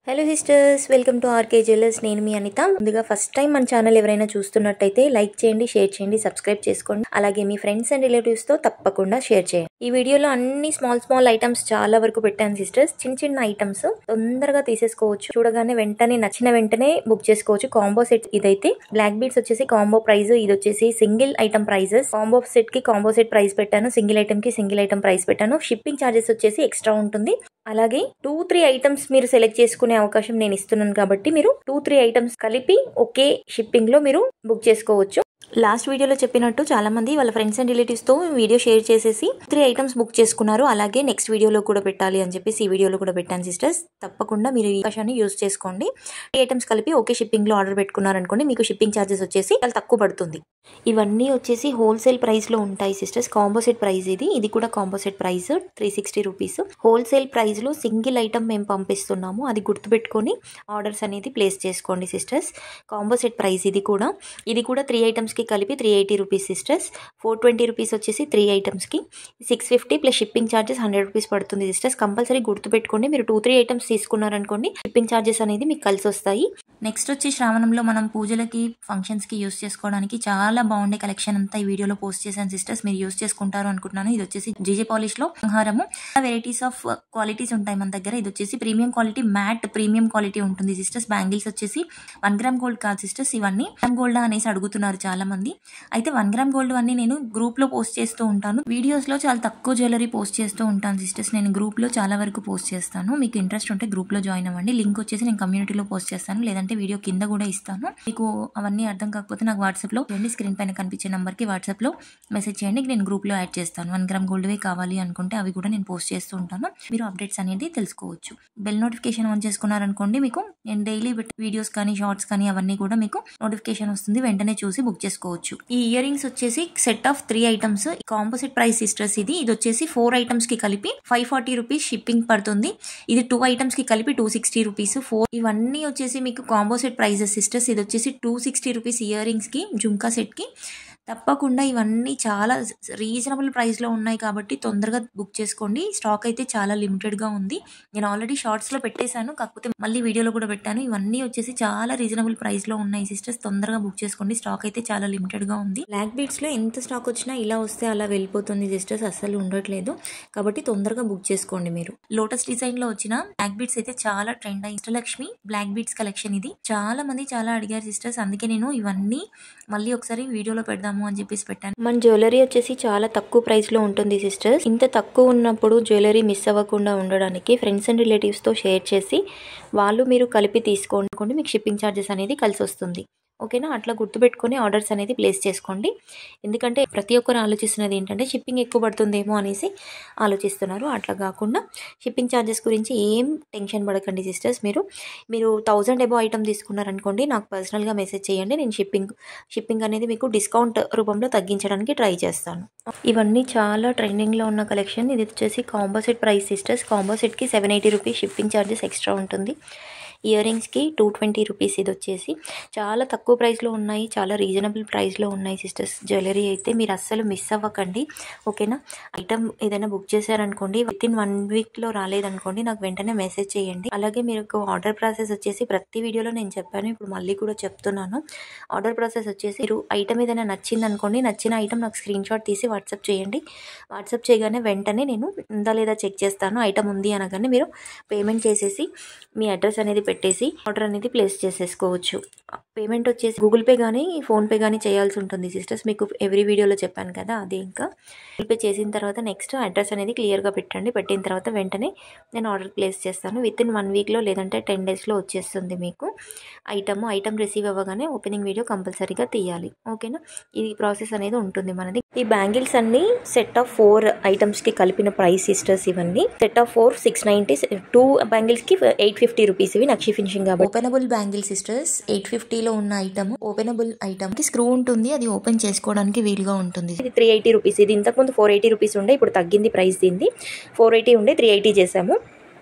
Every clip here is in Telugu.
hello sisters welcome to R K jewellers నేను మీ అనిత ముందుగా ఫస్ట్ టైం మన ఛానల్ ఎవరైనా చూస్తున్నట్టయితే లైక్ చేయండి షేర్ చేయండి సబ్స్క్రైబ్ చేసుకోండి అలాగే మీ ఫ్రెండ్స్ అండ్ రిలేటివ్స్ తో తప్పకుండా షేర్ చేయండి ఈ వీడియోలో అన్ని స్మాల్ స్మాల్ ఐటమ్స్ చాలా వరకు పెట్టాను సిస్టర్స్ చిన్న చిన్న ఐటమ్స్ తొందరగా తీసేసుకోవచ్చు చూడగానే వెంటనే నచ్చిన వెంటనే బుక్ చేసుకోవచ్చు కాంబో సెట్ ఇదైతే బ్లాక్ బీడ్స్ వచ్చేసి కాంబో ప్రైస్ ఇది వచ్చేసి single item prices combo set కి కాంబో సెట్ ప్రైస్ పెట్టాను సింగిల్ ఐటమ్ కి సింగిల్ ఐటమ్ ప్రైస్ పెట్టాను షిప్పింగ్ ఛార్జెస్ వచ్చేసి ఎక్స్ట్రా ఉంటుంది అలాగే టూ త్రీ ఐటమ్స్ మీరు సెలెక్ట్ చేసుకునే అవకాశం నేను ఇస్తున్నాను కాబట్టి మీరు టూ త్రీ ఐటమ్స్ కలిపి ఒకే షిప్పింగ్ లో మీరు బుక్ చేసుకోవచ్చు లాస్ట్ వీడియోలో చెప్పినట్టు చాలా మంది వాళ్ళ ఫ్రెండ్స్ అండ్ రిలేటివ్స్ తో వీడియో షేర్ చేసేసి త్రీ ఐటమ్స్ బుక్ చేసుకున్నారు అలాగే నెక్స్ట్ వీడియోలో కూడా పెట్టాలి అని చెప్పేసి ఈ వీడియోలో కూడా పెట్టాను సిస్టర్స్ తప్పకుండా మీరు ఈ అవకాశాన్ని యూజ్ చేసుకోండి ఈ ఐటమ్స్ కలిపి ఒకే షిప్పింగ్ లో ఆర్డర్ పెట్టుకున్నారనుకోండి మీకు షిప్పింగ్ ఛార్జెస్ వచ్చేసి చాలా తక్కువ పడుతుంది ఇవన్నీ వచ్చేసి హోల్సేల్ ప్రైస్ లో ఉంటాయి సిస్టర్స్ కాంబోసెట్ ప్రైస్ ఇది ఇది కూడా combo set price three sixty rupees wholesale price లో సింగిల్ ఐటమ్ మేము పంపిస్తున్నాము అది గుర్తుపెట్టుకొని ఆర్డర్స్ అనేది ప్లేస్ చేసుకోండి సిస్టర్స్ కాంబోసెట్ ప్రైస్ ఇది కూడా ఇది కూడా త్రీ ఐటమ్స్ కి కలిపి three eighty rupees sisters four twenty rupees వచ్చేసి త్రీ ఐటమ్స్ కి six fifty plus shipping charges hundred rupees పడుతుంది సిస్టర్స్ కంపల్సరీ గుర్తుపెట్టుకోండి మీరు టూ త్రీ ఐటమ్స్ తీసుకున్నారనుకోండి షిప్పింగ్ ఛార్జెస్ అనేది మీకు కలిసి వస్తాయి నెక్స్ట్ వచ్చి శ్రావణంలో మనం పూజలకి ఫంక్షన్స్ కి యూస్ చేసుకోవడానికి చాలా బాగుండే కలెక్షన్ అంతా ఈ వీడియోలో పోస్ట్ చేశాను సిస్టర్స్ మీరు యూస్ చేసుకుంటారు అనుకుంటున్నాను ఇది వచ్చేసి జీజే పాలిష్ లో హారము వెరైటీస్ ఆఫ్ క్వాలిటీస్ ఉంటాయి మన దగ్గర ఇది వచ్చేసి premium quality matte premium quality ఉంటుంది సిస్టర్స్ బ్యాంగిల్స్ వచ్చేసి వన్ గ్రామ్ గోల్డ్ కాదు సిస్టర్స్ ఇవన్నీ గ్రామ్ గోల్డ్ అనేసి అడుగుతున్నారు చాలా మంది అయితే వన్ గ్రామ్ గోల్డ్ అన్ని నేను గ్రూప్ లో పోస్ట్ చేస్తూ ఉంటాను వీడియోస్ లో చాలా తక్కువ జ్యువెలరీ పోస్ట్ చేస్తూ ఉంటాను సిస్టర్స్ నేను గ్రూప్ లో చాలా వరకు పోస్ట్ చేస్తాను మీకు ఇంట్రెస్ట్ ఉంటే గ్రూప్ లో జాయిన్ అవ్వండి లింక్ వచ్చేసి నేను కమ్యూనిటీలో పోస్ట్ చేస్తాను లేదంటే వీడియో కింద కూడా ఇస్తాను మీకు అవన్నీ అర్థం కాకపోతే నాకు వాట్సాప్ లో చేయండి స్క్రీన్ పైన కనిపించే నంబర్ కి వాట్సాప్ లో మెసేజ్ చేయండి నేను గ్రూప్ లో యాడ్ చేస్తాను వన్ గ్రామ్ గోల్డ్ వే కావాలి అనుకుంటే అవి కూడా నేను పోస్ట్ చేస్తూ ఉంటాను మీరు అప్డేట్స్ అనేది తెలుసుకోవచ్చు బెల్ నోటిఫికేషన్ ఆన్ చేసుకున్నారనుకోండి మీకు నేను డైలీ వీడియోస్ కానీ షార్ట్స్ కానీ అవన్నీ కూడా మీకు నోటిఫికేషన్ వస్తుంది వెంటనే చూసి బుక్ చేసుకోవచ్చు ఈ ఇయర్ రింగ్స్ వచ్చేసి set of three items composite price sisters ఇది ఇది వచ్చేసి ఫోర్ ఐటమ్స్ కి కలిపి ఫైవ్ ఫార్టీ రూపీస్ షిప్పింగ్ పడుతుంది ఇది టూ ఐటమ్స్ కి కలిపి టూ సిక్స్టీ రూపీస్ ఫోర్ ఇవన్నీ వచ్చేసి మీకు కాంపోజిట్ ప్రైజెస్ సిస్టర్స్ ఇది వచ్చేసి two sixty rupees earrings కి జుంకా సెట్ కి తప్పకుండా ఇవన్నీ చాలా రీజనబుల్ ప్రైస్లో ఉన్నాయి కాబట్టి తొందరగా బుక్ చేసుకోండి స్టాక్ అయితే చాలా లిమిటెడ్గా ఉంది నేను ఆల్రెడీ షార్ట్స్లో పెట్టేశాను కాకపోతే మళ్ళీ వీడియోలో కూడా పెట్టాను ఇవన్నీ వచ్చేసి చాలా రీజనబుల్ ప్రైస్లో ఉన్నాయి సిస్టర్స్ తొందరగా బుక్ చేసుకోండి స్టాక్ అయితే చాలా లిమిటెడ్గా ఉంది బ్లాక్ బీడ్స్లో ఎంత స్టాక్ వచ్చినా ఇలా వస్తే అలా వెళ్ళిపోతుంది సిస్టర్స్ అస్సలు ఉండట్లేదు కాబట్టి తొందరగా బుక్ చేసుకోండి మీరు లోటస్ డిజైన్లో వచ్చిన బ్లాక్ బీడ్స్ అయితే చాలా ట్రెండ్ అయ్యి ఇష్టలక్ష్మి బ్లాక్ బీడ్స్ కలెక్షన్ ఇది చాలా మంది చాలా అడిగారు సిస్టర్స్ అందుకే నేను ఇవన్నీ మళ్ళీ ఒకసారి వీడియోలో పెడదాము అని చెప్పేసి పెట్టాను మన జ్యువెలరీ వచ్చేసి చాలా తక్కువ ప్రైస్ లో ఉంటుంది సిస్టర్స్ ఇంత తక్కువ ఉన్నప్పుడు జ్యువెలరీ మిస్ అవ్వకుండా ఉండడానికి ఫ్రెండ్స్ అండ్ రిలేటివ్స్ తో షేర్ చేసి వాళ్ళు మీరు కలిపి తీసుకోండి మీకు షిప్పింగ్ ఛార్జెస్ అనేది కలిసి వస్తుంది ఓకేనా అట్లా గుర్తుపెట్టుకొని ఆర్డర్స్ అనేది ప్లేస్ చేసుకోండి ఎందుకంటే ప్రతి ఒక్కరు ఆలోచిస్తున్నది ఏంటంటే షిప్పింగ్ ఎక్కువ పడుతుందేమో అనేసి ఆలోచిస్తున్నారు అట్లా కాకుండా షిప్పింగ్ ఛార్జెస్ గురించి ఏం టెన్షన్ పడకండి సిస్టర్స్ మీరు మీరు థౌజండ్ ఎబో ఐటమ్ తీసుకున్నారనుకోండి నాకు పర్సనల్గా మెసేజ్ చేయండి నేను షిప్పింగ్ షిప్పింగ్ అనేది మీకు డిస్కౌంట్ రూపంలో తగ్గించడానికి ట్రై చేస్తాను ఇవన్నీ చాలా ట్రెండింగ్లో ఉన్న కలెక్షన్ ఇది వచ్చేసి కాంబోసెట్ ప్రైస్ సిస్టర్స్ కాంబోసెట్కి seven eighty rupees shipping charges extra ఉంటుంది ఇయర్ రింగ్స్కి టూ ట్వంటీ రూపీస్ ఇది వచ్చేసి చాలా తక్కువ ప్రైస్లో ఉన్నాయి చాలా రీజనబుల్ ప్రైస్లో ఉన్నాయి సిస్టర్స్ జ్యువెలరీ అయితే మీరు అస్సలు మిస్ అవ్వకండి ఓకేనా ఐటమ్ ఏదైనా బుక్ చేశారనుకోండి విత్ ఇన్ వన్ వీక్లో రాలేదనుకోండి నాకు వెంటనే మెసేజ్ చేయండి అలాగే మీరు ఆర్డర్ ప్రాసెస్ వచ్చేసి ప్రతి వీడియోలో నేను చెప్పాను ఇప్పుడు మళ్ళీ కూడా చెప్తున్నాను ఆర్డర్ ప్రాసెస్ వచ్చేసి మీరు ఐటమ్ ఏదైనా నచ్చింది అనుకోండి నచ్చిన ఐటమ్ నాకు స్క్రీన్ షాట్ తీసి వాట్సాప్ చేయండి వాట్సాప్ చేయగానే వెంటనే నేను ఉందా లేదా చెక్ చేస్తాను ఐటమ్ ఉంది అనగానే మీరు పేమెంట్ చేసేసి మీ అడ్రస్ అనేది పెట్టేసి ఆర్డర్ అనేది ప్లేస్ చేసేసుకోవచ్చు పేమెంట్ వచ్చేసి గూగుల్ పే కానీ ఫోన్పే కానీ చేయాల్సి ఉంటుంది సిస్టర్స్ మీకు ఎవ్రీ వీడియోలో చెప్పాను కదా అది ఇంకా గూగుల్ పే చేసిన తర్వాత నెక్స్ట్ అడ్రస్ అనేది క్లియర్గా పెట్టండి పెట్టిన తర్వాత వెంటనే నేను ఆర్డర్ ప్లేస్ చేస్తాను విత్ ఇన్ వన్ వీక్లో లేదంటే టెన్ డేస్లో వచ్చేస్తుంది మీకు ఐటమ్ ఐటమ్ రిసీవ్ అవ్వగానే ఓపెనింగ్ వీడియో కంపల్సరీగా తీయాలి ఓకేనా ఇది ప్రాసెస్ అనేది ఉంటుంది మనది ఈ బ్యాంగిల్స్ అన్ని సెట్ ఆఫ్ ఫోర్ ఐటమ్స్కి కలిపిన ప్రైస్ సిస్టర్స్ ఇవన్నీ set of four six ninety two బ్యాంగిల్స్కి ఎయిట్ ఫిఫ్టీ రూపీస్ ఇవి నక్షి ఫినిషింగ్ కాబట్టి ఓపెనబుల్ బ్యాంగిల్ సిస్టర్స్ ఎయిట్ ఫిఫ్టీలో ఉన్న ఐటమ్ ఓపెనబుల్ ఐటమ్ కి స్క్రూ ఉంటుంది అది ఓపెన్ చేసుకోవడానికి వీలుగా ఉంటుంది ఇది త్రీ ఎయిటీ రూపీస్ ఇది ఇంతకుముందు ఫోర్ ఎయిటీ రూపీస్ ఉండే ఇప్పుడు తగ్గింది ప్రైస్ దీన్ని ఫోర్ ఎయిటీ ఉండే త్రీ ఎయిటీ చేసాము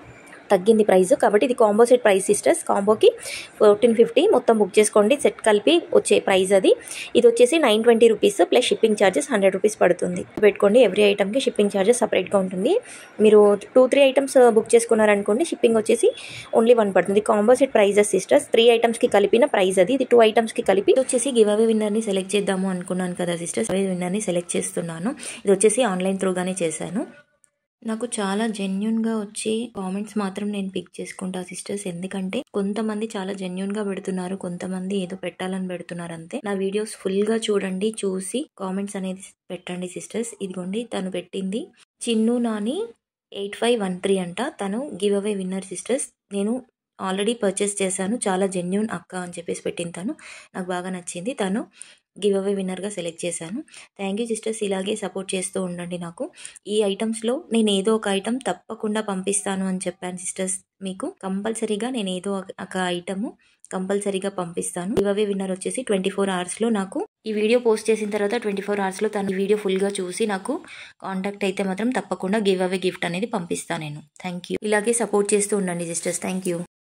తగ్గింది ప్రైస్ కాబట్టి ఇది కాంబో సెట్ ప్రైస్ సిస్టర్స్ కాంబోకి ఫోర్టీన్ ఫిఫ్టీ మొత్తం బుక్ చేసుకోండి సెట్ కలిపి వచ్చే ప్రైస్ అది ఇది వచ్చేసి nine twenty rupees plus shipping charges hundred rupees పడుతుంది పెట్టుకోండి ఎవ్రీ ఐటమ్కి షిప్పింగ్ ఛార్జెస్ సపరేట్గా ఉంటుంది మీరు టూ త్రీ ఐటమ్స్ బుక్ చేసుకున్నారనుకోండి షిప్పింగ్ వచ్చేసి ఓన్లీ వన్ పడుతుంది combo set prices sisters three ఐటమ్స్కి కలిపిన ప్రైస్ అది ఇది టూ ఐటమ్స్కి కలిపి ఇది వచ్చేసి గివ్ అవే విన్నర్ని సెలెక్ట్ చేద్దాము అనుకున్నాను కదా సిస్టర్స్ అవే విన్నర్ని సెలెక్ట్ చేస్తున్నాను ఇది వచ్చేసి ఆన్లైన్ త్రూగానే చేశాను నాకు చాలా జెన్యున్గా వచ్చి కామెంట్స్ మాత్రం నేను పిక్ చేసుకుంటా సిస్టర్స్ ఎందుకంటే కొంతమంది చాలా జెన్యున్గా పెడుతున్నారు కొంతమంది ఏదో పెట్టాలని పెడుతున్నారు అంతే నా వీడియోస్ ఫుల్గా చూడండి చూసి కామెంట్స్ అనేది పెట్టండి సిస్టర్స్ ఇదిగోండి తను పెట్టింది Chinnu Nani eight five one three అంట తను గివ్ అవే విన్నర్ సిస్టర్స్ నేను ఆల్రెడీ పర్చేస్ చేశాను చాలా జెన్యున్ అక్క అని చెప్పేసి పెట్టింది తను నాకు బాగా నచ్చింది తను గివ్ అవే విన్నర్గా సెలెక్ట్ చేశాను థ్యాంక్ యూ సిస్టర్స్ ఇలాగే సపోర్ట్ చేస్తూ ఉండండి నాకు ఈ ఐటమ్స్లో నేను ఏదో ఒక ఐటమ్ తప్పకుండా పంపిస్తాను అని చెప్పాను సిస్టర్స్ మీకు కంపల్సరీగా నేను ఏదో ఒక ఐటమ్ కంపల్సరీగా పంపిస్తాను గివ్ అవే విన్నర్ వచ్చేసి ట్వంటీ ఫోర్ అవర్స్లో నాకు ఈ వీడియో పోస్ట్ చేసిన తర్వాత ట్వంటీ ఫోర్ అవర్స్లో తన ఈ వీడియో ఫుల్గా చూసి నాకు కాంటాక్ట్ అయితే మాత్రం తప్పకుండా గివ్ అవే గిఫ్ట్ అనేది పంపిస్తాను నేను థ్యాంక్ యూ ఇలాగే సపోర్ట్ చేస్తూ ఉండండి సిస్టర్స్ థ్యాంక్ యూ